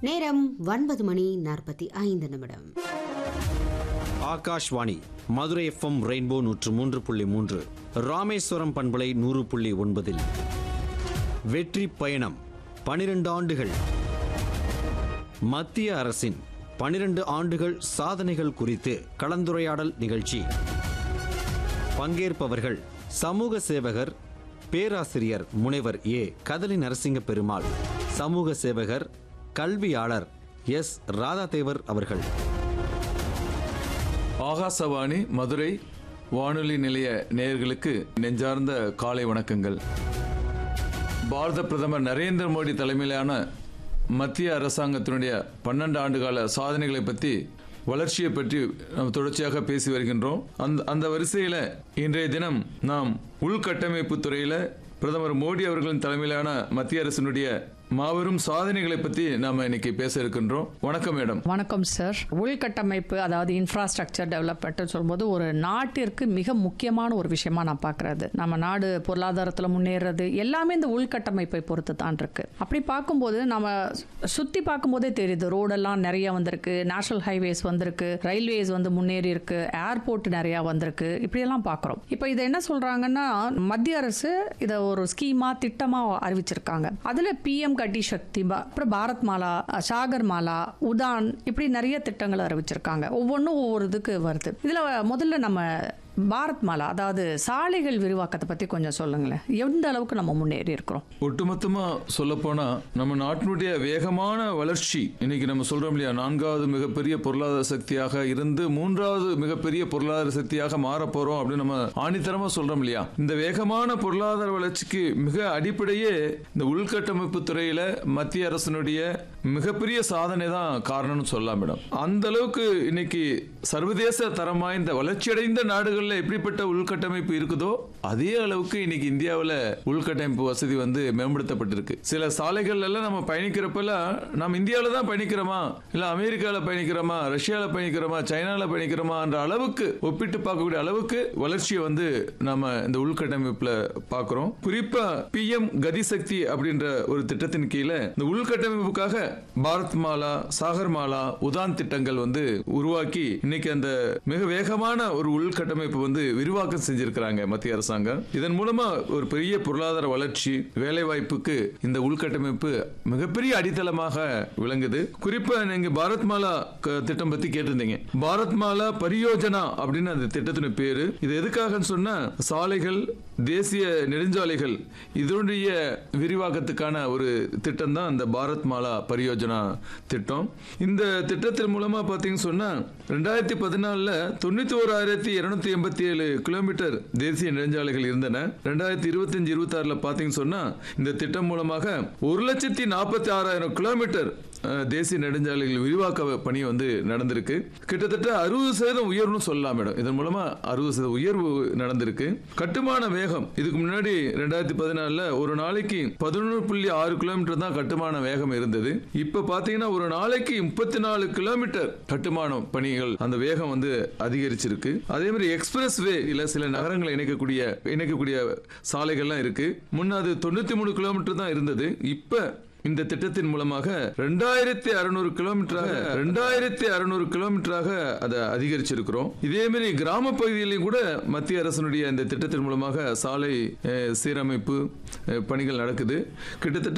நேரம் ஒன்பது மணி நாற்பத்தி ஐந்து நிமிடம் ஆகாஷ்வாணி மதுரை எஃப்எம் ரெயின்போ நூற்று மூன்று புள்ளி மூன்று ராமேஸ்வரம் பண்பலை நூறு புள்ளி ஒன்பதில் வெற்றி பயணம் பனிரெண்டு ஆண்டுகள் மத்திய அரசின் பனிரெண்டு ஆண்டுகள் சாதனைகள் குறித்து கலந்துரையாடல் நிகழ்ச்சி பங்கேற்பவர்கள் சமூக சேவகர் பேராசிரியர் முனைவர் ஏ கதலி நரசிங்க பெருமாள் சமூக சேவகர் கல்வியாளர் எஸ் ராதாதேவர் அவர்கள் ஆகாசவாணி மதுரை வானொலி நிலைய நேயர்களுக்கு நெஞ்சார்ந்த காலை வணக்கங்கள் பாரத பிரதமர் நரேந்திர மோடி தலைமையிலான மத்திய அரசாங்கத்தினுடைய பன்னெண்டு ஆண்டுகால சாதனைகளை பற்றி வளர்ச்சியை பற்றி நாம் தொடர்ச்சியாக பேசி வருகின்றோம் அந்த அந்த வரிசையில் இன்றைய தினம் நாம் உள்கட்டமைப்பு துறையில் பிரதமர் மோடி அவர்களின் தலைமையிலான மத்திய அரசினுடைய மாபெரும் சாதனைகளை பற்றி நாம் இன்னைக்கு பேச இருக்கின்றோம் வணக்கம் மேடம் வணக்கம் சார் உள்கட்டமைப்பு அதாவது இன்ஃப்ராஸ்ட்ரக்சர் டெவலப்மெண்ட் சொல்லும்போது ஒரு நாட்டிற்கு மிக முக்கியமான ஒரு விஷயமா நான் பார்க்கறது நம்ம நாடு பொருளாதாரத்தில் முன்னேறது எல்லாமே இந்த உள்கட்டமைப்பை பொறுத்து தான் இருக்கு அப்படி பார்க்கும்போது நம்ம சுற்றி பார்க்கும்போதே தெரியுது ரோடெல்லாம் நிறைய வந்திருக்கு நேஷனல் ஹைவேஸ் வந்திருக்கு ரயில்வேஸ் வந்து முன்னேறி இருக்கு ஏர்போர்ட் நிறையா வந்திருக்கு இப்படியெல்லாம் பார்க்குறோம் இப்போ இதை என்ன சொல்றாங்கன்னா மத்திய அரசு இதை ஒரு ஸ்கீமா திட்டமா அறிவிச்சிருக்காங்க அதுல பிஎம் கட்டி சக்தி பா- அப்புறம் பாரத் மாலா சாகர் மாலா உதான் இப்படி நிறைய திட்டங்கள் அறிவிச்சிருக்காங்க ஒவ்வொன்றும் ஒவ்வொரு இதுக்கு வருது இதுல முதல்ல நம்ம பாரத் மாலா அதாவது சாலைகள் விரிவாக்கத்தை பத்தி கொஞ்சம் சொல்லுங்களேன் எந்த அளவுக்கு நம்ம முன்னேறி இருக்கிறோம் ஒட்டுமொத்தமா சொல்ல போனா நம்ம நாட்டினுடைய வேகமான வளர்ச்சி இன்னைக்கு நம்ம சொல்றோம் இல்லையா நான்காவது மிகப்பெரிய பொருளாதார சக்தியாக இருந்து மூன்றாவது மிகப்பெரிய பொருளாதார சக்தியாக மாற போறோம் அப்படின்னு நம்ம ஆணித்தரமா சொல்றோம் இல்லையா இந்த வேகமான பொருளாதார வளர்ச்சிக்கு மிக அடிப்படையே இந்த உள்கட்டமைப்பு துறையில மத்திய அரசினுடைய மிகப்பெரிய சாதனை தான் காரணம்னு சொல்லலாம் மேடம் அந்த அளவுக்கு இன்னைக்கு சர்வதேச தரம் வாய்ந்த வளர்ச்சியடைந்த நாடுகள்ல எப்படிப்பட்ட உள்கட்டமைப்பு இருக்குதோ அதே அளவுக்கு இன்னைக்கு இந்தியாவில் உள்கட்டமைப்பு வசதி வந்து மேம்படுத்தப்பட்டிருக்கு சில சாலைகள் எல்லாம் நம்ம பயணிக்கிறப்பெல்லாம் நம்ம இந்தியாவில் தான் பயணிக்கிறோமா இல்ல அமெரிக்காவில் பயணிக்கிறோமா ரஷ்யாவில் பயணிக்கிறோமா சைனாவில் பயணிக்கிறோமான்ற அளவுக்கு ஒப்பிட்டு பார்க்கக்கூடிய அளவுக்கு வளர்ச்சியை வந்து நம்ம இந்த உள்கட்டமைப்புல பார்க்கிறோம் குறிப்பா பிஎம் கதிசக்தி அப்படின்ற ஒரு திட்டத்தின் கீழே இந்த உள்கட்டமைப்புக்காக பாரத் மாலா சாகர் மாலா உதான் திட்டங்கள் வந்து உருவாக்கி இன்னைக்கு அந்த மிக வேகமான ஒரு உள்கட்டமைப்பு வந்து விரிவாக்கம் செஞ்சிருக்கிறாங்க மத்திய அரசாங்கம் இதன் மூலமா ஒரு பெரிய பொருளாதார வளர்ச்சி வேலை வாய்ப்புக்கு இந்த உள்கட்டமைப்பு மிகப்பெரிய அடித்தளமாக விளங்குது குறிப்பா நீங்க பாரத் மாலா க- திட்டம் பத்தி கேட்டிருந்தீங்க பாரத் மாலா பரியோஜனா அப்படின்னு அந்த திட்டத்தின் பேரு இது எதுக்காகன்னு சொன்னா சாலைகள் தேசிய நெடுஞ்சாலைகள் இதனுடைய விரிவாக்கத்துக்கான ஒரு திட்டம் தான் இந்த பாரத் மாலா பரியோஜனா திட்டம் இந்த திட்டத்தின் மூலமா பாத்தீங்கன்னு சொன்னா ரெண்டாயிரத்தி பதினாலுல தொண்ணூத்தி ஓராயிரத்தி இருநூத்தி எண்பத்தி ஏழு கிலோமீட்டர் தேசிய நெடுஞ்சாலைகள் இருந்தன ரெண்டாயிரத்தி இருபத்தஞ்சு இருபத்தி ஆறுல பாத்தீங்கன்னு சொன்னா இந்த திட்டம் மூலமாக ஒரு லட்சத்தி நாற்பத்தி ஆறாயிரம் கிலோமீட்டர் அஹ், தேசிய நெடுஞ்சாலைகள் விரிவாக்க பணி வந்து நடந்திருக்கு கிட்டத்தட்ட அறுபது சதவீதம் உயர்வுன்னு சொல்லலாம் மேடம் இதன் மூலமா அறுபது சதவீதம் உயர்வு நடந்திருக்கு கட்டுமான வேகம் இதுக்கு முன்னாடி ரெண்டாயிரத்தி பதினாலுல ஒரு நாளைக்கு பதினொன்று புள்ளி ஆறு கிலோமீட்டர் தான் கட்டுமான வேகம் இருந்தது இப்ப பாத்தீங்கன்னா ஒரு நாளைக்கு முப்பத்தி நாலு கிலோமீட்டர் கட்டுமான பணிகள் அந்த வேகம் வந்து அதிகரிச்சிருக்கு அதே மாதிரி எக்ஸ்பிரஸ் வே இல்ல சில நகரங்களை இணைக்கக்கூடிய இணைக்கக்கூடிய சாலைகள்லாம் இருக்கு முன்ன அது தொண்ணூத்தி மூணு கிலோமீட்டர் தான் இருந்தது இப்ப இந்த திட்டத்தின் மூலமாக ரெண்டாயிரத்தி அறுநூறு கிலோமீட்டராக ரெண்டாயிரத்தி அறுநூறு கிலோமீட்டராக அதை அதிகரிச்சிருக்கிறோம் இதே மாதிரி கிராம பகுதியிலையும் கூட மத்திய அரசினுடைய இந்த திட்டத்தின் மூலமாக சாலை அஹ், சீரமைப்பு அஹ், பணிகள் நடக்குது கிட்டத்தட்ட